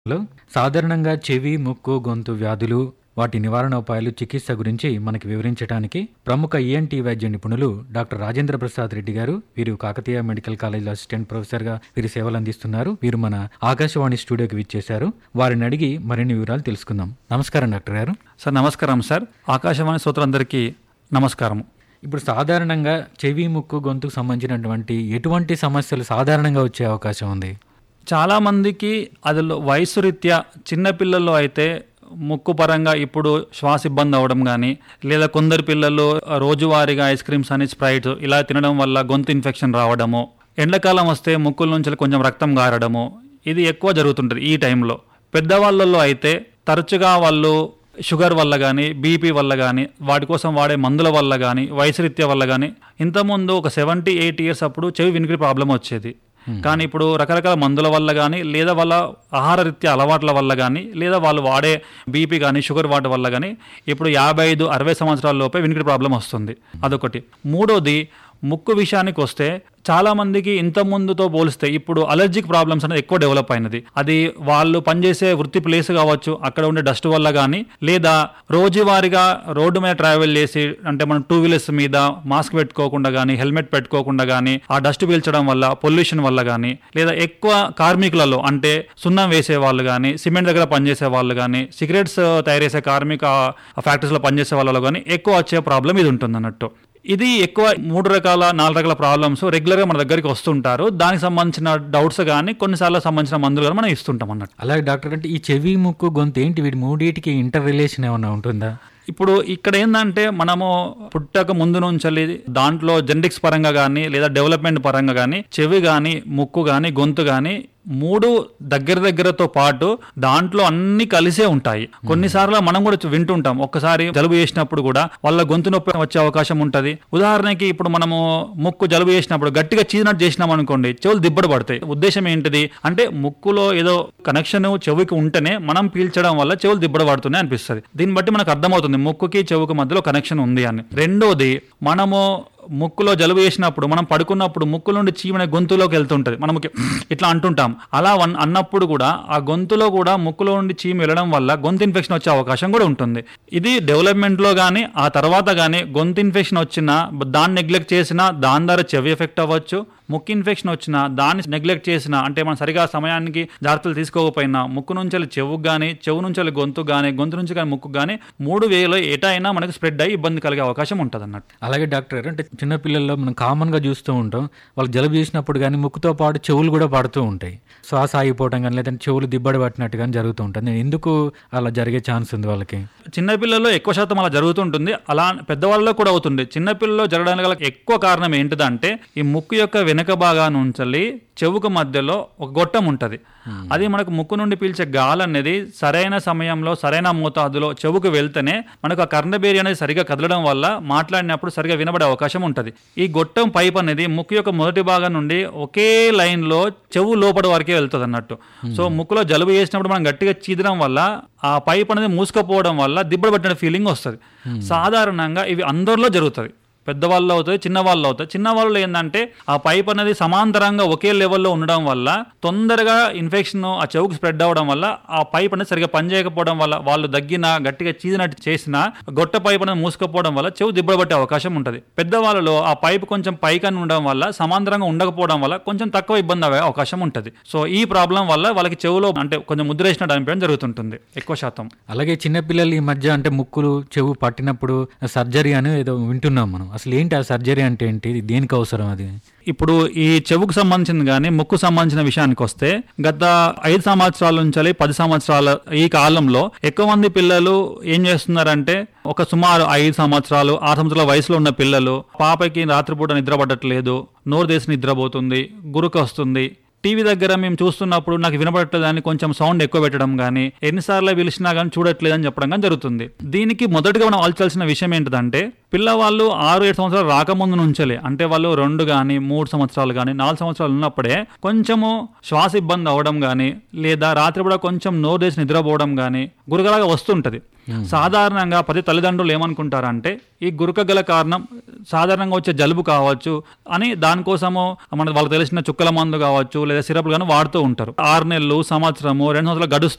లో సాధారణంగా చెవి ముక్కు గొంతు వ్యాధులు వాటి నివారణోపాయాలు చికిత్స గురించి మనకి వివరించడానికి ప్రముఖ ఈఎన్టీ వైద్య నిపుణులు డాక్టర్ రాజేంద్ర ప్రసాద్ రెడ్డి గారు వీరు Kakatiya medical college assistant professor గా వీరు సేవలు అందిస్తున్నారు వీరు మన ఆకాశవాణి స్టూడియోకి విచ్చేశారు వారిని అడిగి మరిన్ని వివరాలు తెలుసుకుందాం నమస్కారం డాక్టర్ గారు సార్ నమస్కారం సార్ ఆకాశవాణి శ్రోతలందరికీ నమస్కారం ఇప్పుడు సాధారణంగా చెవి ముక్కు గొంతుకు సంబంధించినటువంటి ఎటువంటి సమస్యలు సాధారణంగా వచ్చే అవకాశం ఉంది చాలామందికి అది వయసు రీత్యా చిన్నపిల్లల్లో అయితే ముక్కు పరంగా ఇప్పుడు శ్వాస ఇబ్బంది అవ్వడం కానీ లేదా కొందరు పిల్లలు రోజువారీగా ఐస్ క్రీమ్స్ అని స్ప్రైట్స్ ఇలా తినడం వల్ల గొంతు ఇన్ఫెక్షన్ రావడము ఎండాకాలం వస్తే ముక్కుల నుంచి కొంచెం రక్తం గారడము ఇది ఎక్కువ జరుగుతుంటుంది ఈ టైంలో పెద్దవాళ్ళల్లో అయితే తరచుగా వాళ్ళు షుగర్ వల్ల కానీ బీపీ వల్ల కానీ వాటి కోసం వాడే మందుల వల్ల కానీ వయసు రీత్యా వల్ల కానీ ఇంతకుముందు ఒక సెవెంటీ ఎయిట్ ఇయర్స్ అప్పుడు చెవి వినికిడి ప్రాబ్లం వచ్చేది కానీ ఇప్పుడు రకరకాల మందుల వల్ల కానీ లేదా వాళ్ళ ఆహార రీత్యా అలవాట్ల వల్ల కానీ లేదా వాళ్ళు వాడే బీపీ కానీ షుగర్ వాటి వల్ల కానీ ఇప్పుడు యాభై ఐదు అరవై సంవత్సరాల లోపే వినికిడి ప్రాబ్లం వస్తుంది అదొకటి మూడోది ముక్కు విషయానికి వస్తే చాలా మందికి ఇంత ముందుతో పోలిస్తే ఇప్పుడు అలర్జిక్ ప్రాబ్లమ్స్ అనేది ఎక్కువ డెవలప్ అయినది అది వాళ్ళు పనిచేసే వృత్తి ప్లేస్ కావచ్చు అక్కడ ఉండే డస్ట్ వల్ల కానీ లేదా రోజువారీగా రోడ్డు మీద ట్రావెల్ చేసి అంటే మనం టూ వీలర్స్ మీద మాస్క్ పెట్టుకోకుండా కానీ హెల్మెట్ పెట్టుకోకుండా కానీ ఆ డస్ట్ పీల్చడం వల్ల పొల్యూషన్ వల్ల కానీ లేదా ఎక్కువ కార్మికులలో అంటే సున్నం వేసే వాళ్ళు కానీ సిమెంట్ దగ్గర పనిచేసే వాళ్ళు కానీ సిగరెట్స్ తయారు చేసే కార్మిక ఫ్యాక్టరీస్లో పనిచేసే వాళ్ళలో కానీ ఎక్కువ వచ్చే ప్రాబ్లం ఇది ఉంటుంది అన్నట్టు ఇది ఎక్కువ మూడు రకాల నాలుగు రకాల ప్రాబ్లమ్స్ రెగ్యులర్గా మన దగ్గరికి వస్తుంటారు దానికి సంబంధించిన డౌట్స్ కానీ కొన్నిసార్లు సంబంధించిన మందులు కానీ మనం ఇస్తుంటాం అన్నట్టు అలాగే డాక్టర్ అంటే ఈ చెవి ముక్కు గొంతు ఏంటి వీటి మూడింటికి ఇంటర్ రిలేషన్ ఏమైనా ఉంటుందా ఇప్పుడు ఇక్కడ ఏంటంటే మనము పుట్టక ముందు నుంచి దాంట్లో జెనెటిక్స్ పరంగా కానీ లేదా డెవలప్మెంట్ పరంగా కానీ చెవి కానీ ముక్కు కానీ గొంతు కానీ మూడు దగ్గర దగ్గరతో పాటు దాంట్లో అన్ని కలిసే ఉంటాయి కొన్నిసార్లు మనం కూడా వింటుంటాం ఒక్కసారి జలుబు చేసినప్పుడు కూడా వాళ్ళ గొంతు నొప్పి వచ్చే అవకాశం ఉంటది ఉదాహరణకి ఇప్పుడు మనము ముక్కు జలుబు చేసినప్పుడు గట్టిగా చీదినట్టు చేసినాం అనుకోండి చెవులు దిబ్బడు పడతాయి ఉద్దేశం ఏంటిది అంటే ముక్కులో ఏదో కనెక్షన్ చెవికి ఉంటేనే మనం పీల్చడం వల్ల చెవులు దిబ్బడ పడుతున్నాయి అనిపిస్తుంది దీన్ని బట్టి మనకు అర్థమవుతుంది ముక్కుకి చెవుకి మధ్యలో కనెక్షన్ ఉంది అని రెండోది మనము ముక్కులో జలుబు చేసినప్పుడు మనం పడుకున్నప్పుడు ముక్కు నుండి చీమనే గొంతులోకి వెళ్తుంటది మనకి ఇట్లా అంటుంటాం అలా వన్ అన్నప్పుడు కూడా ఆ గొంతులో కూడా ముక్కులో నుండి చీమ వెళ్ళడం వల్ల గొంతు ఇన్ఫెక్షన్ వచ్చే అవకాశం కూడా ఉంటుంది ఇది డెవలప్మెంట్లో కానీ ఆ తర్వాత కానీ గొంతు ఇన్ఫెక్షన్ వచ్చినా దాన్ని నెగ్లెక్ట్ చేసినా దాని ద్వారా చెవి ఎఫెక్ట్ అవ్వచ్చు ముక్కు ఇన్ఫెక్షన్ వచ్చినా దాన్ని నెగ్లెక్ట్ చేసినా అంటే మనం సరిగా సమయానికి జాగ్రత్తలు తీసుకోకపోయినా ముక్కు నుంచి వెళ్ళి చెవుకు కానీ చెవు నుంచి వెళ్ళి గొంతు కానీ గొంతు నుంచి కానీ ముక్కు కానీ మూడు వేలో ఎటైనా మనకు స్ప్రెడ్ అయ్యి ఇబ్బంది కలిగే అవకాశం ఉంటుంది అన్నట్టు అలాగే డాక్టర్ గారు అంటే చిన్నపిల్లల్లో మనం కామన్గా చూస్తూ ఉంటాం వాళ్ళు జలుబు చేసినప్పుడు కానీ ముక్కుతో పాటు చెవులు కూడా పడుతూ ఉంటాయి శ్వాస ఆగిపోవడం కానీ లేదంటే చెవులు దిబ్బడి పట్టినట్టు కానీ జరుగుతూ ఉంటుంది నేను ఎందుకు అలా జరిగే ఛాన్స్ ఉంది వాళ్ళకి చిన్నపిల్లల్లో ఎక్కువ శాతం అలా జరుగుతుంటుంది అలా పెద్దవాళ్ళలో కూడా అవుతుంది చిన్నపిల్లల్లో జరగడానికి గల ఎక్కువ కారణం ఏంటిదంటే ఈ ముక్కు యొక్క వెనుక భాగా నుంచి చెవుకు మధ్యలో ఒక గొట్టం ఉంటుంది అది మనకు ముక్కు నుండి పీల్చే గాలి అనేది సరైన సమయంలో సరైన మోతాదులో చెవుకు వెళ్తేనే మనకు ఆ కర్ణబేరి అనేది సరిగా కదలడం వల్ల మాట్లాడినప్పుడు సరిగా వినబడే అవకాశం ఉంటుంది ఈ గొట్టం పైప్ అనేది ముక్కు యొక్క మొదటి భాగం నుండి ఒకే లైన్లో చెవు లోపల వరకే వెళ్తుంది అన్నట్టు సో ముక్కులో జలుబు చేసినప్పుడు మనం గట్టిగా చీదడం వల్ల ఆ పైప్ అనేది మూసుకపోవడం వల్ల దిబ్బడు పట్టిన ఫీలింగ్ వస్తుంది సాధారణంగా ఇవి అందరిలో జరుగుతుంది పెద్దవాళ్ళు అవుతాయి చిన్నవాళ్ళు అవుతాయి చిన్నవాళ్ళు ఏంటంటే ఆ పైప్ అనేది సమాంతరంగా ఒకే లెవెల్లో ఉండడం వల్ల తొందరగా ఇన్ఫెక్షన్ ఆ చెవుకు స్ప్రెడ్ అవ్వడం వల్ల ఆ పైప్ అనేది సరిగా పనిచేయకపోవడం వల్ల వాళ్ళు దగ్గిన గట్టిగా చీదినట్టు చేసిన గొట్ట పైప్ అనేది మూసుకపోవడం వల్ల చెవు దిబ్బడబట్టే అవకాశం ఉంటుంది పెద్దవాళ్ళలో ఆ పైప్ కొంచెం పైకని ఉండడం వల్ల సమాంతరంగా ఉండకపోవడం వల్ల కొంచెం తక్కువ ఇబ్బంది అయ్యే అవకాశం ఉంటుంది సో ఈ ప్రాబ్లం వల్ల వాళ్ళకి చెవులో అంటే కొంచెం ముద్రేసినట్టు అనిపించడం జరుగుతుంటుంది ఎక్కువ శాతం అలాగే చిన్నపిల్లలు ఈ మధ్య అంటే ముక్కులు చెవు పట్టినప్పుడు సర్జరీ అని ఏదో వింటున్నాం మనం అసలు ఏంటి ఆ సర్జరీ అంటే ఏంటి దేనికి అవసరం అది ఇప్పుడు ఈ చెవుకు సంబంధించింది కానీ ముక్కు సంబంధించిన విషయానికి వస్తే గత ఐదు సంవత్సరాల నుంచి పది సంవత్సరాల ఈ కాలంలో ఎక్కువ మంది పిల్లలు ఏం చేస్తున్నారంటే ఒక సుమారు ఐదు సంవత్సరాలు ఆరు సంవత్సరాల వయసులో ఉన్న పిల్లలు పాపకి రాత్రిపూట నిద్ర పడట్లేదు నోరు దేశం నిద్రపోతుంది గురుకు వస్తుంది టీవీ దగ్గర మేము చూస్తున్నప్పుడు నాకు వినపడట్లేదని కొంచెం సౌండ్ ఎక్కువ పెట్టడం కానీ ఎన్నిసార్లు పిలిచినా కానీ చూడట్లేదని చెప్పడం కానీ జరుగుతుంది దీనికి మొదటగా మనం ఆలోచించాల్సిన విషయం ఏంటిదంటే పిల్లవాళ్ళు ఆరు ఏడు సంవత్సరాలు రాకముందు నుంచలే అంటే వాళ్ళు రెండు కానీ మూడు సంవత్సరాలు కానీ నాలుగు సంవత్సరాలు ఉన్నప్పుడే కొంచెము శ్వాస ఇబ్బంది అవ్వడం కానీ లేదా రాత్రి కూడా కొంచెం నోరు దేశం నిద్రపోవడం కానీ గురగలాగా వస్తుంటది సాధారణంగా ప్రతి తల్లిదండ్రులు ఏమనుకుంటారంటే ఈ గురక గల కారణం సాధారణంగా వచ్చే జలుబు కావచ్చు అని దానికోసము మన వాళ్ళకి తెలిసిన చుక్కల మందు కావచ్చు లేదా సిరప్లు కానీ వాడుతూ ఉంటారు ఆరు నెలలు సంవత్సరము రెండు సంవత్సరాలు గడుస్తూ